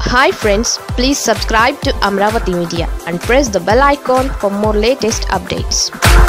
hi friends please subscribe to Amaravati media and press the bell icon for more latest updates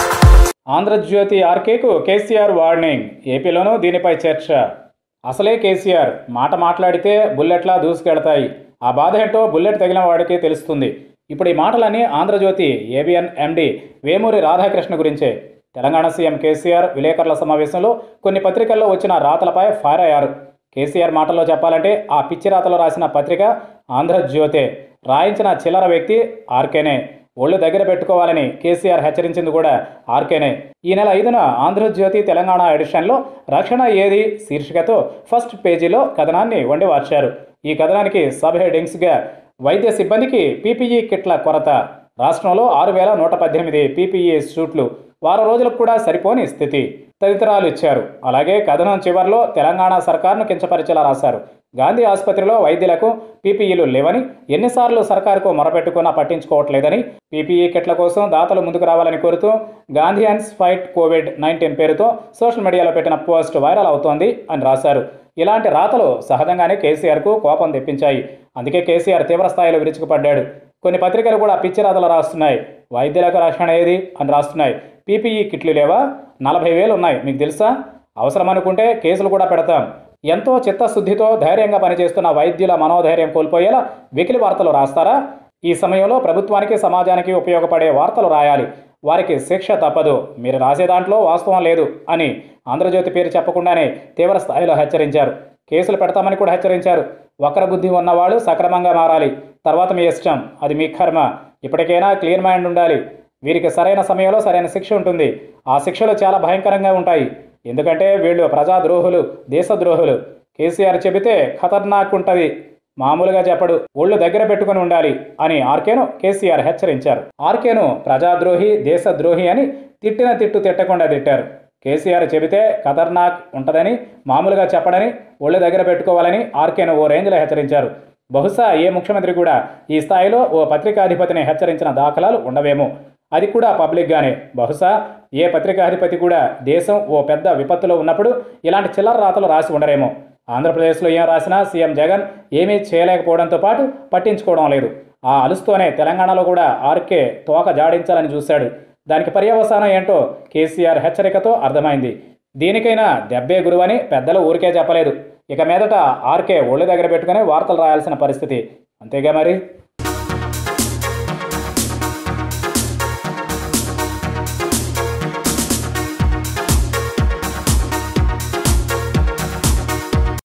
Andhrajyothi ఆర్కేకు KCR warning ఏపీలోనూ దీనిపై చర్చ అసలే కేసీఆర్ మాట మాట్లాడితే బుల్లెట్లా దూసుకెడతాయి ఆ బాధ ఏంటో బుల్లెట్ తగిలిన వాడికి తెలుస్తుంది ఇప్పుడు ఈ మాటలన్నీ ఆంధ్రజ్యోతి ఏబిఎన్ ఎండి వేమూరి రాధాకృష్ణ గురించే తెలంగాణ సీఎం కేసీఆర్ విలేకరుల సమావేశంలో కొన్ని పత్రికల్లో వచ్చిన రాతలపై ఫైర్ అయ్యారు కేసీఆర్ మాటల్లో చెప్పాలంటే ఆ పిచ్చి రాతలో రాసిన పత్రిక ఆంధ్రజ్యోతే రాయించిన చిల్లర వ్యక్తి ఆర్కేనే ఒళ్ళు దగ్గర పెట్టుకోవాలని కేసీఆర్ హెచ్చరించింది కూడా ఆర్కేనే ఈ నెల ఐదున ఆంధ్రజ్యోతి తెలంగాణ ఎడిషన్లో రక్షణ ఏది శీర్షికతో ఫస్ట్ పేజీలో కథనాన్ని వండి వార్చారు ఈ కథనానికి సబ్ హెడింగ్స్గా వైద్య సిబ్బందికి పీపీఈ కిట్ల కొరత రాష్ట్రంలో ఆరు వేల నూట పద్దెనిమిది పీపీఈ సూట్లు వారం రోజులకు కూడా సరిపోని స్థితి తదితరాలు ఇచ్చారు అలాగే కథనం చివరిలో తెలంగాణ సర్కార్ను కించపరిచేలా రాశారు గాంధీ ఆసుపత్రిలో వైద్యులకు పీపీఈలు లేవని ఎన్నిసార్లు సర్కారుకు మొరపెట్టుకున్నా పట్టించుకోవట్లేదని పీపీఈ కిట్ల కోసం దాతలు ముందుకు రావాలని కోరుతూ గాంధీయన్స్ ఫైట్ కోవిడ్ నైన్టీన్ పేరుతో సోషల్ మీడియాలో పెట్టిన పోస్ట్ వైరల్ అవుతోంది అని రాశారు ఇలాంటి రాతలు సహజంగానే కేసీఆర్కు కోపం తెప్పించాయి అందుకే కేసీఆర్ తీవ్ర స్థాయిలో విరుచుకుపడ్డాడు కొన్ని పత్రికలు కూడా పిచ్చి రాతలు రాస్తున్నాయి వైద్యులకు రక్షణ ఏది అని రాస్తున్నాయి పీపీఈ కిట్లు లేవా నలభై వేలు ఉన్నాయి మీకు తెలుసా అవసరం అనుకుంటే కేసులు కూడా పెడతాం ఎంతో చిత్తశుద్ధితో ధైర్యంగా పనిచేస్తున్న వైద్యుల మనోధైర్యం కోల్పోయేలా వెకిలి వార్తలు రాస్తారా ఈ సమయంలో ప్రభుత్వానికి సమాజానికి ఉపయోగపడే వార్తలు రాయాలి వారికి శిక్ష తప్పదు మీరు రాసే దాంట్లో వాస్తవం లేదు అని ఆంధ్రజ్యోతి పేరు చెప్పకుండానే తీవ్ర స్థాయిలో హెచ్చరించారు కేసులు పెడతామని కూడా హెచ్చరించారు వక్ర బుద్ధి ఉన్నవాళ్ళు సక్రమంగా మారాలి తర్వాత మీ ఇష్టం అది మీ కర్మ ఇప్పటికైనా క్లియర్ మైండ్ ఉండాలి వీరికి సరైన సమయంలో సరైన శిక్ష ఉంటుంది ఆ శిక్షలు చాలా భయంకరంగా ఉంటాయి ఎందుకంటే వీళ్ళు ప్రజాద్రోహులు దేశద్రోహులు కేసీఆర్ చెబితే ఖతర్నాక్ ఉంటుంది మామూలుగా చెప్పడు ఒళ్ళు దగ్గర పెట్టుకుని ఉండాలి అని ఆర్కేను కేసీఆర్ హెచ్చరించారు ఆర్కేను ప్రజాద్రోహి దేశద్రోహి అని తిట్టిన తిట్టు తిట్టకుండా తిట్టారు కేసీఆర్ చెబితే ఖతర్నాక్ ఉంటుందని మామూలుగా చెప్పడని ఒళ్ళు దగ్గర పెట్టుకోవాలని ఆర్కేను ఓ రేంజ్లో హెచ్చరించారు బహుశా ఏ ముఖ్యమంత్రి కూడా ఈ స్థాయిలో ఓ పత్రికాధిపతిని హెచ్చరించిన దాఖలాలు ఉండవేమో అది కూడా పబ్లిక్గానే బహుశా ఏ పత్రికాధిపతి కూడా దేశం ఓ పెద్ద విపత్తులో ఉన్నప్పుడు ఇలాంటి చిల్లర రాతలు రాసి ఉండరేమో ఆంధ్రప్రదేశ్లో ఏం రాసినా సీఎం జగన్ ఏమీ చేయలేకపోవడంతో పాటు పట్టించుకోవడం లేదు ఆ అలుస్తోనే తెలంగాణలో కూడా ఆర్కే తోక జాడించాలని చూశాడు దానికి పర్యవసానం ఏంటో కేసీఆర్ హెచ్చరికతో అర్థమైంది దీనికైనా దెబ్బే గురువని పెద్దలు ఊరికే చెప్పలేదు ఇక మీదట ఆర్కే ఒళ్ళు దగ్గర పెట్టుకుని వార్తలు రాయాల్సిన పరిస్థితి అంతేగా మరి